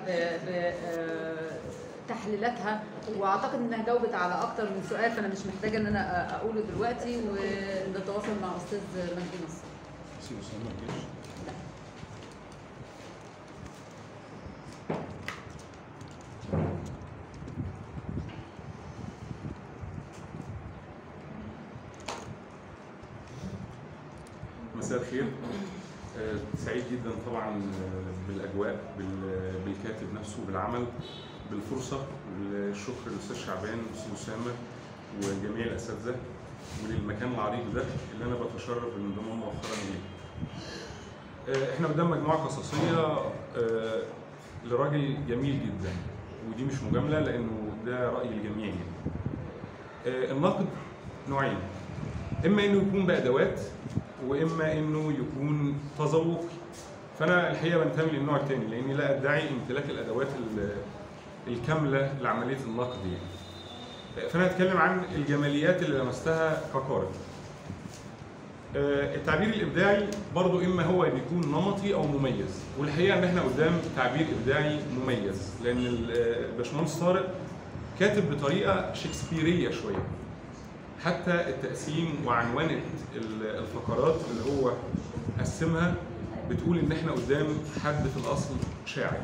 بتحليلاتها واعتقد انها جاوبت على اكتر من سؤال فانا مش محتاجه ان انا اقوله دلوقتي ونتواصل مع استاذ مجدي نصر سي اسامه ما جاش مساء الخير آه، سعيد جدا طبعا آه، بالاجواء بال- بالكاتب نفسه بالعمل بالفرصه والشكر للاستاذ شعبان والاستاذ اسامه وجميع الاساتذه وللمكان العريق ده اللي انا بتشرف بالانضمام مؤخرا ليه. آه، احنا قدام مجموعه قصصيه آه، لراجل جميل جدا ودي مش مجامله لانه ده راي الجميع يعني. آه، النقد نوعين اما انه يكون بادوات واما انه يكون تذوق فانا الحقيقه بنتمي للنوع الثاني لاني لا ادعي امتلاك الادوات ال- الكامله لعمليه النقد يعني. فانا هتكلم عن الجماليات اللي لمستها كقارئ. آه، التعبير الابداعي برضو اما هو بيكون نمطي او مميز والحقيقه ان احنا قدام تعبير ابداعي مميز لان ال- آه، الباشمهندس طارق كاتب بطريقه شكسبيريه شويه حتى التقسيم وعنوانة ال- الفقرات اللي هو قسمها بتقول ان احنا قدام حد في الاصل شاعر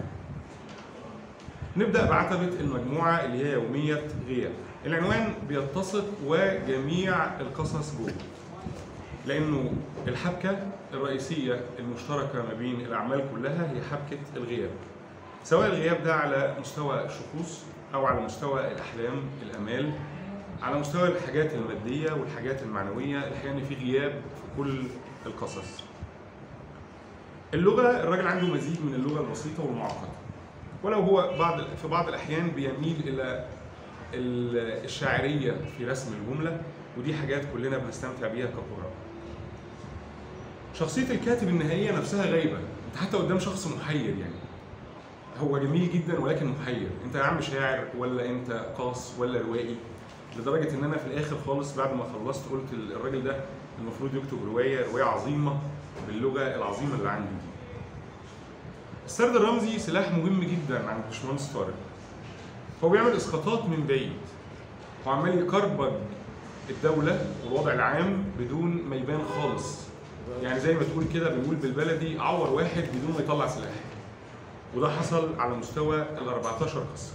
نبدا بعتبه المجموعه اللي هي يوميه غياب العنوان بيتسق وجميع القصص جوه لانه الحبكه الرئيسيه المشتركه ما بين الاعمال كلها هي حبكه الغياب سواء الغياب ده على مستوى الشخوص او على مستوى الاحلام الامال على مستوى الحاجات الماديه والحاجات المعنويه الحقيقه ان في غياب في كل القصص اللغه الراجل عنده مزيج من اللغه البسيطه والمعقده ولو هو بعض في بعض الاحيان بيميل الى ال- الشاعريه في رسم الجمله ودي حاجات كلنا بنستمتع بيها كقراء شخصيه الكاتب النهائيه نفسها غايبه انت حتى قدام شخص محير يعني هو جميل جدا ولكن محير انت يا عم شاعر ولا انت قاص ولا روائي لدرجه ان انا في الاخر خالص بعد ما خلصت قلت ال- الراجل ده المفروض يكتب روايه روايه عظيمه باللغه العظيمه اللي عنده دي السرد الرمزي سلاح مهم جدا عند باشمهندس طارق هو بيعمل اسقاطات من بعيد هو عمال يكربج الدوله والوضع العام بدون ما يبان خالص يعني زي ما تقول كده بنقول بالبلدي عور واحد بدون ما يطلع سلاح وده حصل على مستوى ال 14 قصه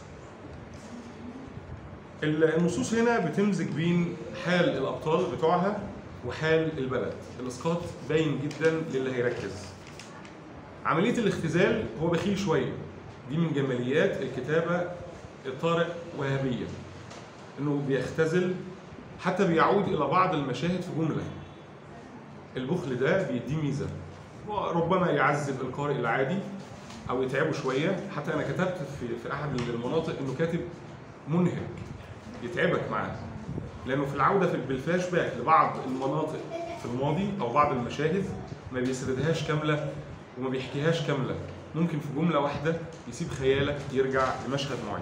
النصوص هنا بتمزج بين حال الابطال بتوعها وحال البلد الاسقاط باين جدا للي هيركز عمليه الاختزال هو بخيل شويه دي من جماليات الكتابه الطارق وهابيه انه بيختزل حتى بيعود الى بعض المشاهد في جمله البخل ده بيديه ميزه ربما يعذب القارئ العادي او يتعبه شويه حتى انا كتبت في في احد المناطق انه كاتب منهك يتعبك معاه لانه في العوده في بالفلاش باك لبعض المناطق في الماضي او بعض المشاهد ما بيسردهاش كامله وما بيحكيهاش كامله ممكن في جمله واحده يسيب خيالك يرجع لمشهد معين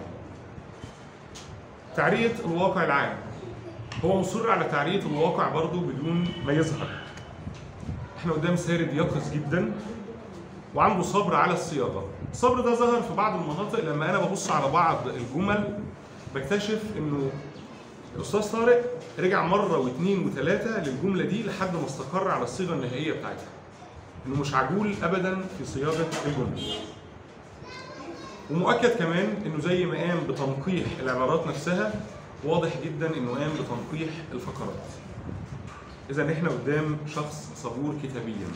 تعريه الواقع العام هو مصر على تعريه الواقع برضه بدون ما يظهر احنا قدام سارد يقظ جدا وعنده صبر على الصياغه الصبر ده ظهر في بعض المناطق لما انا ببص على بعض الجمل بكتشف انه الاستاذ طارق رجع مره واثنين وثلاثه للجمله دي لحد ما استقر على الصيغه النهائيه بتاعتها انه مش عجول ابدا في صياغه الجمله ومؤكد كمان انه زي ما قام بتنقيح العبارات نفسها واضح جدا انه قام بتنقيح الفقرات اذا احنا قدام شخص صبور كتابيا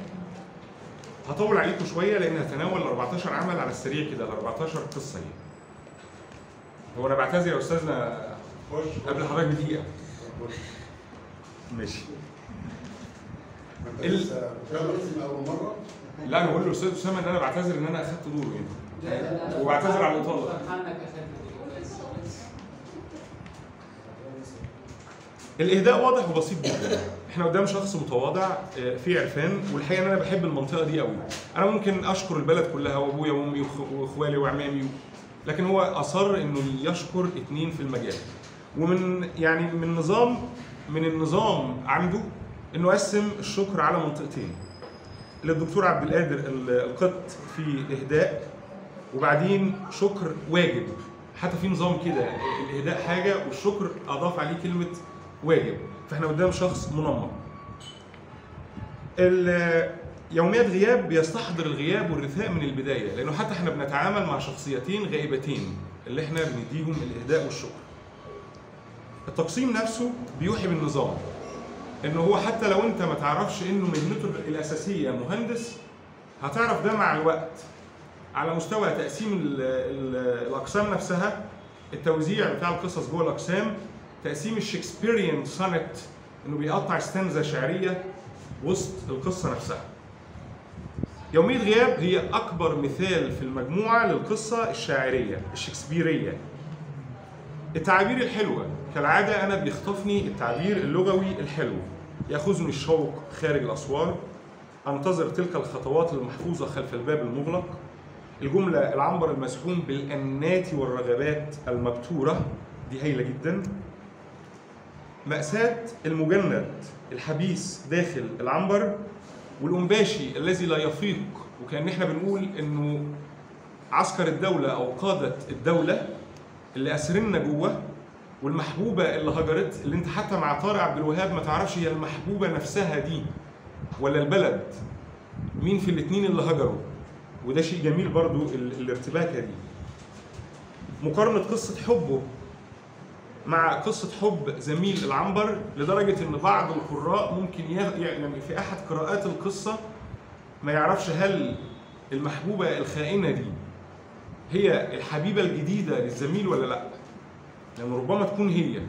هطول عليكم شويه لان هتناول ال 14 عمل على السريع كده ال 14 قصه يعني هو انا بعتذر يا استاذنا قبل حضرتك بدقيقه ماشي ال- ال... اول مره لا انا بقول للاستاذ اسامه ان انا بعتذر ان انا اخدت دوره يعني وبعتذر على الاطاله الاهداء واضح وبسيط جدا احنا قدام شخص متواضع آه، في عرفان والحقيقه ان انا بحب المنطقه دي قوي انا ممكن اشكر البلد كلها وابويا وامي وأخ- واخوالي وعمامي لكن هو اصر انه يشكر اتنين في المجال ومن يعني من نظام من النظام عنده انه قسم الشكر على منطقتين للدكتور عبد القادر ال- القط في اهداء وبعدين شكر واجب حتى في نظام كده الاهداء حاجه والشكر اضاف عليه كلمه واجب فاحنا قدام شخص منمق ال- يوميات غياب بيستحضر الغياب والرثاء من البدايه لانه حتى احنا بنتعامل مع شخصيتين غائبتين اللي احنا بنديهم الاهداء والشكر التقسيم نفسه بيوحي بالنظام انه هو حتى لو انت ما تعرفش انه مهنته الاساسيه مهندس هتعرف ده مع الوقت على مستوى تقسيم ال ال الاقسام نفسها التوزيع بتاع القصص جوه الاقسام تقسيم الشكسبيريان سونت انه بيقطع ستانزا شعريه وسط القصه نفسها يومية غياب هي أكبر مثال في المجموعة للقصة الشاعرية الشكسبيرية التعابير الحلوة كالعادة أنا بيخطفني التعبير اللغوي الحلو يأخذني الشوق خارج الأسوار أنتظر تلك الخطوات المحفوظة خلف الباب المغلق الجملة العنبر المسحوم بالأنات والرغبات المبتورة دي هايلة جدا مأساة المجند الحبيس داخل العنبر والأنباشي الذي لا يفيق وكأن احنا بنقول إنه عسكر الدولة أو قادة الدولة اللي أسرنا جوه والمحبوبة اللي هجرت اللي أنت حتى مع طارق عبد الوهاب ما تعرفش هي المحبوبة نفسها دي ولا البلد مين في الاتنين اللي هجروا وده شيء جميل برضو ال- الارتباكة دي مقارنة قصة حبه مع قصة حب زميل العنبر لدرجة إن بعض القراء ممكن ي- يعني في أحد قراءات القصة ما يعرفش هل المحبوبة الخائنة دي هي الحبيبة الجديدة للزميل ولا لأ؟ لأن ربما تكون هي.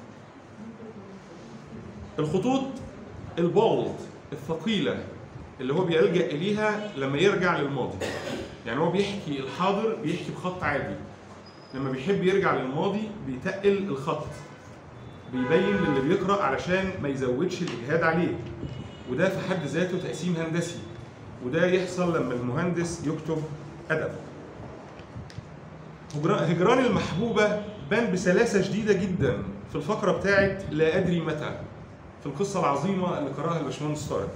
الخطوط البولد الثقيلة اللي هو بيلجأ إليها لما يرجع للماضي. يعني هو بيحكي الحاضر بيحكي بخط عادي. لما بيحب يرجع للماضي بيتقل الخط. بيبين للي بيقرأ علشان ما يزودش الإجهاد عليه. وده في حد ذاته تقسيم هندسي. وده يحصل لما المهندس يكتب أدب. هجران هجران المحبوبة بان بسلاسة شديدة جدا في الفقرة بتاعت لا أدري متى في القصة العظيمة اللي قراها الباشمهندس طارق.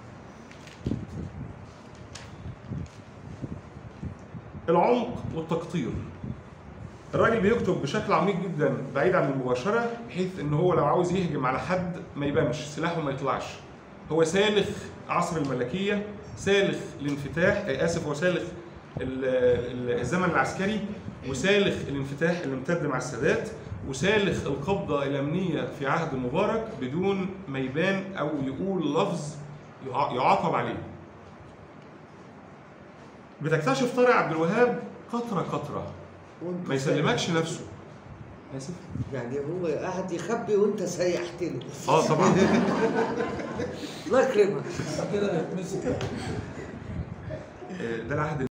العمق والتقطير الراجل بيكتب بشكل عميق جدا بعيد عن المباشرة بحيث ان هو لو عاوز يهجم على حد ما يبانش سلاحه ما يطلعش هو سالخ عصر الملكية سالخ الانفتاح آه، اسف هو سالخ ال- ال- الزمن العسكري وسالخ الانفتاح اللي امتد مع السادات وسالخ القبضة الأمنية في عهد مبارك بدون ما يبان أو يقول لفظ يع- يعاقب عليه بتكتشف طارق عبد الوهاب قطرة قطرة وانت ما يسلمكش نفسه اسف يعني هو قاعد يخبي وانت سيحت له اه طبعا الله يكرمك آه، ده العهد